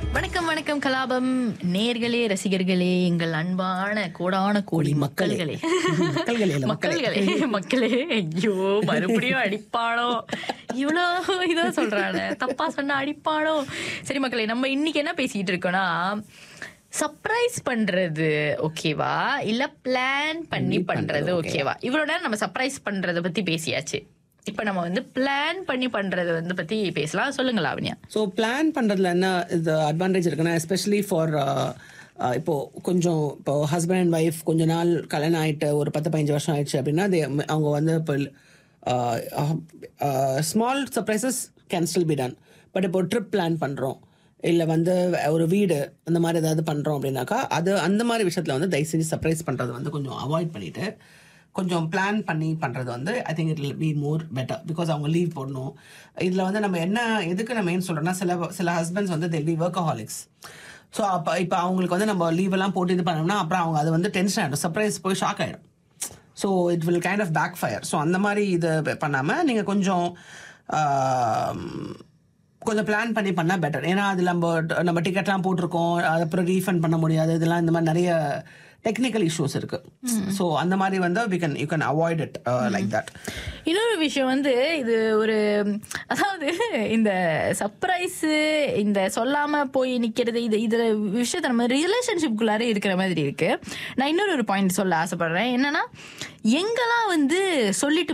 வணக்கம் வணக்கம் கலாபம் நேர்களே ரசிகர்களே எங்கள் அன்பான கோடான கோடி மக்கள்களே மக்கள்களே இல்ல, மக்கள்களே மக்களே ஐயோ மறுபடியும் அடிப்பாளோ இவ்வளோ இதோ சொல்றானே தப்பா சொன்னா அடிப்பாளோ சரி மக்களே நம்ம இன்னைக்கு என்ன பேசிட்டு இருக்கோம்னா சர்ப்ரைஸ் பண்றது ஓகேவா இல்ல பிளான் பண்ணி பண்றது ஓகேவா இவ்வளவு நேரம் நம்ம சர்ப்ரைஸ் பண்றத பத்தி பேசியாச்சு இப்ப நம்ம வந்து பிளான் பண்ணி பண்றது வந்து பத்தி பேசலாம் சொல்லுங்க லாவண்யா ஸோ பிளான் பண்ணுறதுல என்ன இது அட்வான்டேஜ் இருக்குன்னா எஸ்பெஷலி ஃபார் இப்போ கொஞ்சம் இப்போ ஹஸ்பண்ட் அண்ட் ஒய்ஃப் கொஞ்ச நாள் கல்யாணம் ஆயிட்டு ஒரு பத்து பதினஞ்சு வருஷம் ஆயிடுச்சு அப்படின்னா they- அவங்க வந்து இப்போ small surprises can still be done but இப்போ ட்ரிப் பிளான் பண்ணுறோம் இல்லை வந்து ஒரு வீடு அந்த மாதிரி ஏதாவது பண்ணுறோம் அப்படின்னாக்கா அது அந்த மாதிரி விஷயத்தில் வந்து தயவு செஞ்சு சர்ப்ரைஸ் பண்ணுறது வந்து கொஞ்சம் அவாய்ட் பண்ணிவிட்டு கொஞ்சம் பிளான் பண்ணி பண்ணுறது வந்து I think it will be more better because அவங்க லீவ் போடணும் இதில் வந்து நம்ம என்ன எதுக்கு நம்ம ஏன் சொல்கிறோம்னா சில சில ஹஸ்பண்ட்ஸ் வந்து தெல் பி ஒர்க்கஹாலிக்ஸ் ஸோ அப்போ இப்போ அவங்களுக்கு வந்து நம்ம லீவ் எல்லாம் போட்டு இது பண்ணோம்னா அப்புறம் அவங்க அது வந்து டென்ஷன் ஆகிடும் சர்ப்ரைஸ் போய் ஷாக் ஆகிடும் so it will kind of backfire so அந்த மாதிரி இது பண்ணாமல் நீங்கள் கொஞ்சம் ஆம், கொஞ்சம் பிளான் பண்ணி பண்ணால் பெட்டர் ஏன்னா அது நம்ம நம்ம டிக்கெட்லாம் போட்டிருக்கோம் அது அப்புறம் ரீஃபண்ட் பண்ண முடியாது இதெல்லாம் இந்த மாதிரி நிறைய டெக்னிக்கல் இஷ்யூஸ் இருக்கு ஸோ அந்த மாதிரி வந்து we can you can avoid it like that இன்னொரு விஷயம் வந்து இது ஒரு அதாவது இந்த சர்ப்ரைஸ் இந்த சொல்லாம போய் நிக்கிறது இது இதுல விஷயத்த நம்ம ரிலேஷன்ஷிப்குள்ளாரே இருக்கிற மாதிரி இருக்கு நான் இன்னொரு ஒரு பாயிண்ட் சொல்ல ஆசைப்படுறேன் என்னன்னா எங்கெல்லாம் வந்து சொல்லிட்டு